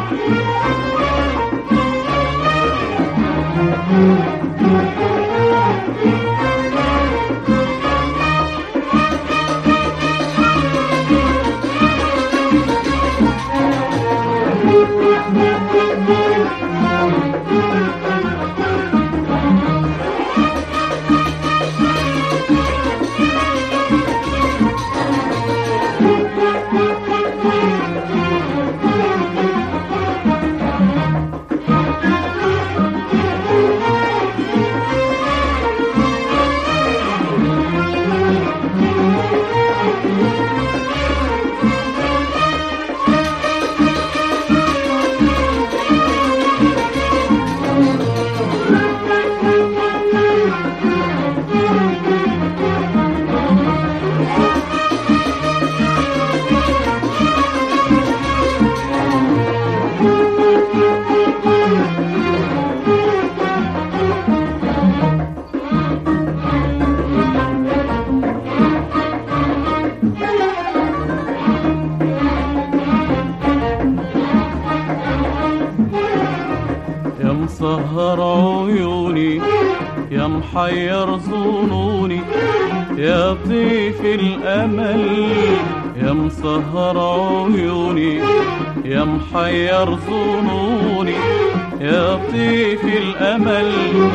يا مسهر عيوني يا محير ظنوني يا طيف الأمل يا مسهر عيوني يا محير ظنوني يا طيف الأمل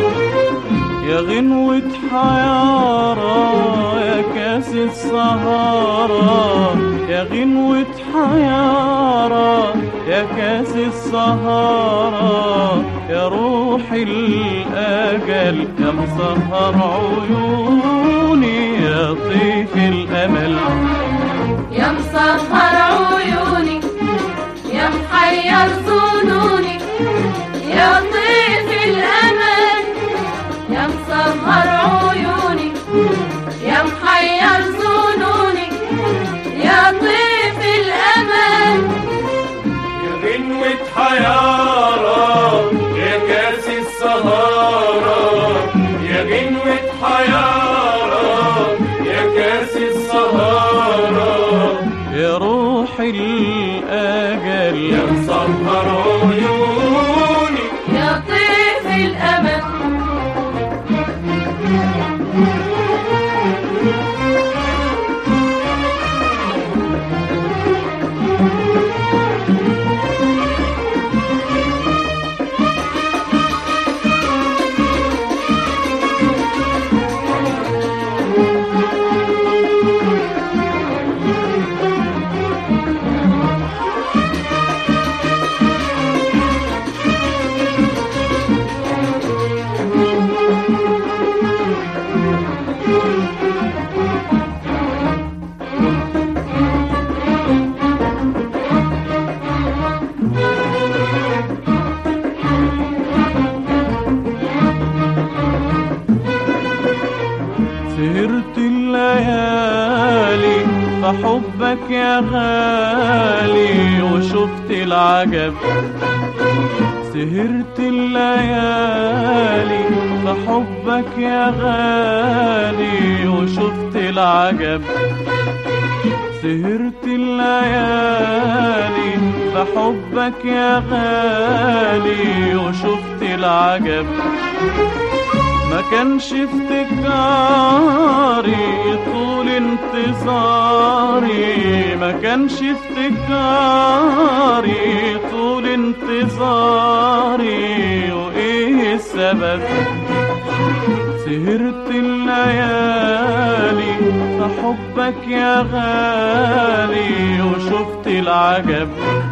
يا غنوة حيارى يا كاس السهارة يا غنوة حيارى يا كاس السهارة يا روح الأجل يا مسهر عيوني يا طيف الأمل يا مسهر عيوني يا محير ظنوني يا طيف الأمل يا مسهر عيوني يا محير ظنوني يا طيف الأمل يا غنوة حيارى يا كاس السهارة يا غنوة حيارى يا كاس السهارة يا روح الأجل يا مسهر عيوني يا طيف الأمل سهرت الليالي فحبك يا غالي وشفت العجب سهرت الليالي فحبك يا غالي وشفت العجب سهرت الليالي فحبك يا غالي وشفت العجب ما كانش افتكاري طول انتظاري ما كانش افتكاري طول انتظاري وايه السبب سهرت الليالي فحبك يا غالي وشفت العجب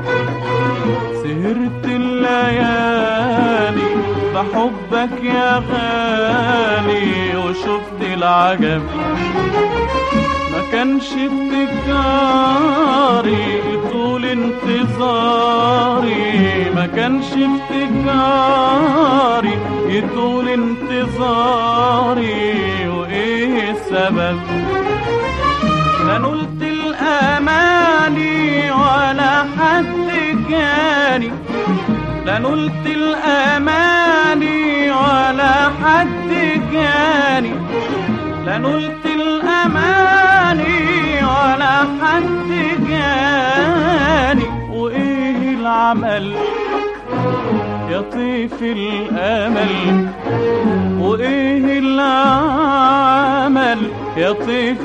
سهرت الليالي بحبك يا غالي وشفت العجب ما كانش افتكاري طول انتظاري ما كانش افتكاري طول انتظاري وايه السبب لا نلت الاماني ولا حد جاني لا نلت الاماني ولا حد جاني لا نلت الاماني ولا حد جاني وايه العمل يا طيف الامل وايه العمل يا طيف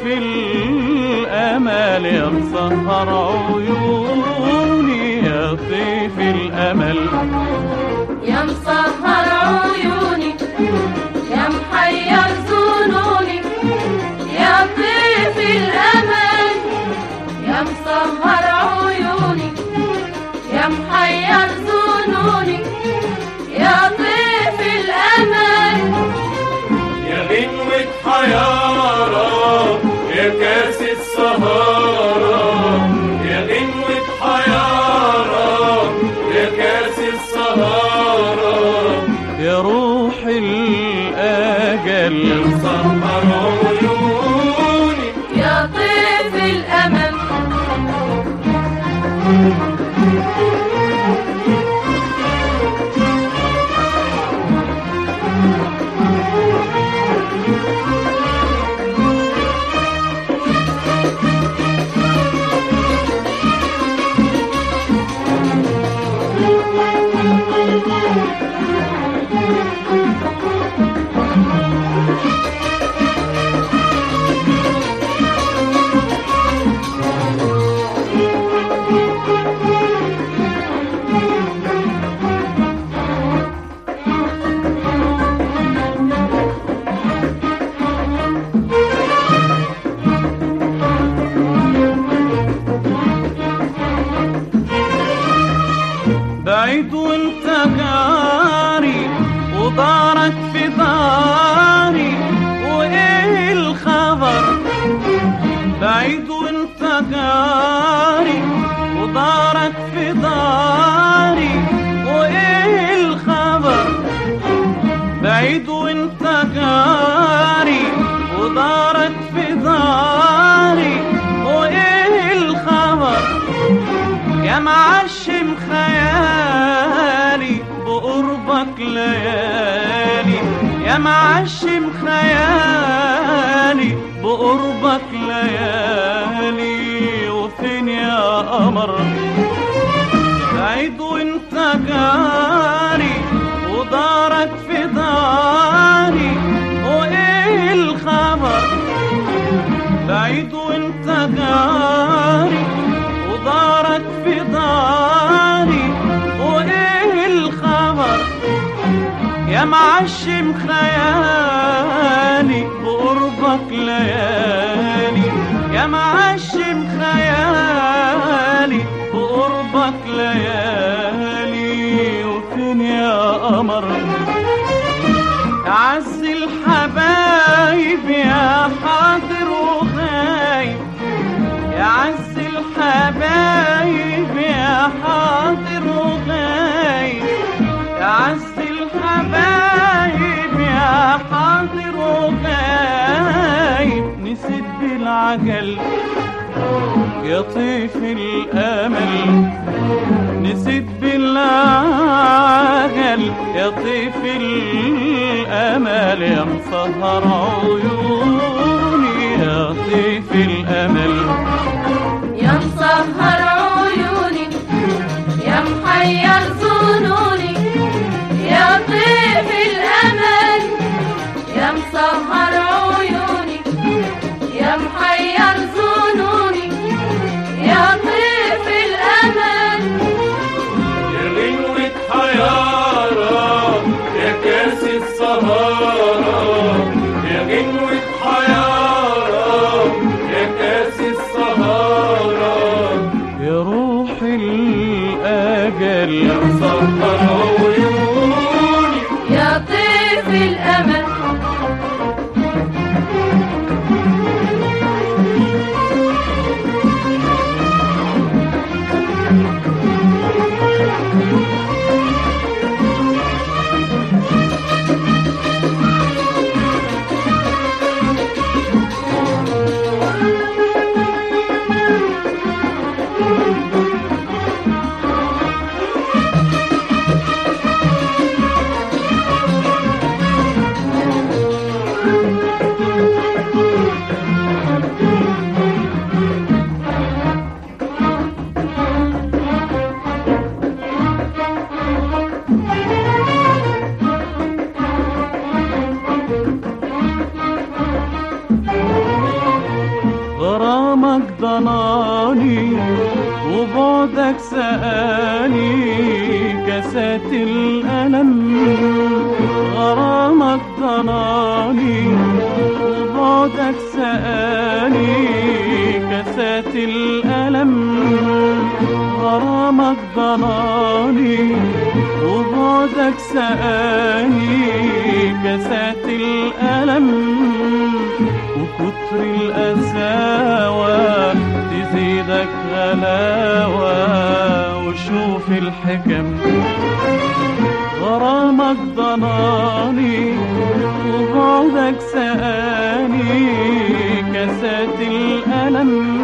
الامل يا مسهر عيوني يا طيف الامل يا مسهر عيوني يا محير ظنوني يا طيف الأمل يا مسهر عيوني يا محير ظنوني يا طيف الأمل يا غنوة حيارة يا كاس السهارة يا غنوة حيارة يا كاس السهارة يا روح الأجل يا مسهر عيوني يا طيف الأمل بعيد وانت جاري ودارك في داري وايه الخبر بعيد وانت جاري ودارك في داري وايه الخبر بعيد وانت جاري ودارك في داري وايه الخبر يا معشم خيالي بقربك ليالي يا معشم خيالي بقربك ليالي وفين يا قمر بعيد وانت جاري ودارك في داري وايه الخبر بعيد وانت جاري ودارك في داري وايه الخبر يا معشم خيالي بقربك ليالي يا معشم خيالي بقربك ليالي وفين يا قمر عز الحبايب يا حاضر وغايب يا عز الحبايب يا حاضر وغايب يا عز الحبايب يا حاضر وغايب نسيت بالعجل يا طيف الامل نسيت بالعجل يا طيف الامل يا مسهر عيوني يا طيف الامل يا مسهر عيوني يا محير ظنوني يا طيف الأمل يا مسهر عيوني يا محير ظنوني يا طيف الأمل يا غنوة حيارة يا كاس السهارة يا غنوة حيارة يا كاس السهارة يا روح الأجل يا مسهر عيوني يا طيف الأمل سآني كاسات الألم غرامك ضناني وبعدك سآني كاسات الألم غرامك ضناني وبعدك سآني كاسات الألم وكتر القساوة تزيدك غلاوة وشوف الحكم غرامك ضناني وبعدك سآني كاسات الألم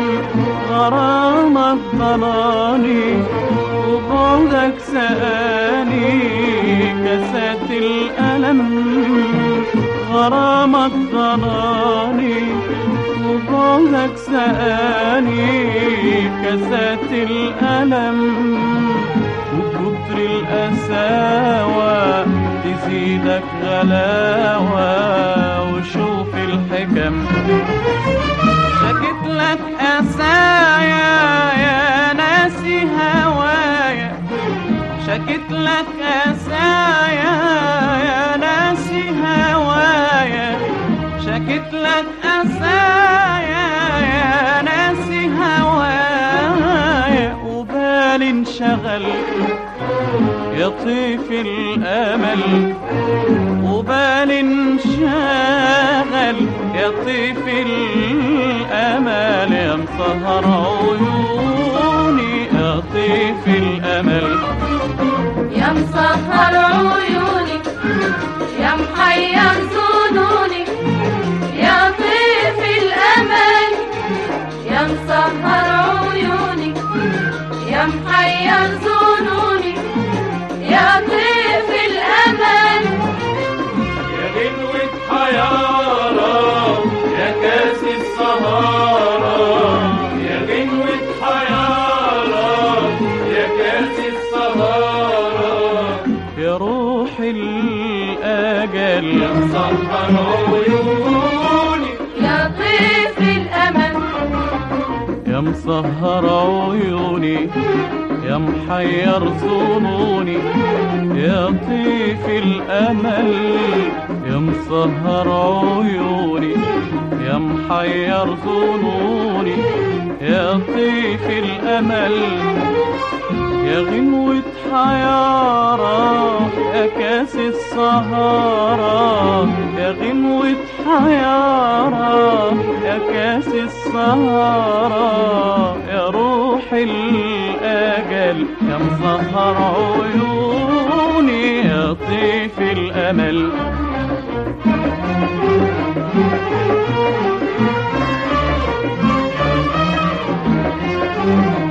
غرامك ضناني وبعدك سآني كاسات الألم غرامك ضناني وبعدك سآني كاسات الألم وكتر القساوة تزيدك غلاوة وشوف الحكم شكت لك قسايا يا ناسي هوايا شكت لك قسايا يا ناسي هوايا شكت لك قسايا يا ناسي هوايا وبالي انشغل يا طيف الامل وبالي انشغل يا طيف الامل يا مسهر عيوني يا طيف الامل يا مسهر عيوني يا محير ظنوني يا طيف الأمل يا مسهر عيوني يا محير ظنوني يا طيف الأمل يا غنوة حيارة يا كاس السهارة يا غنوة حيارة يا كاس السهارة يا روح الأجل يا مسهر عيوني يا طيف الأمل يا مسهر عيوني يا محير ظنوني يا طيف الأمل يا مسهر عيوني يا محير ظنوني يا طيف الأمل يا غنوة حيارة يا كاس السهارة يا غنوة حيارة يا كاس السهارة يا روح الأجل يا مسهر عيوني يا طيف الأمل يا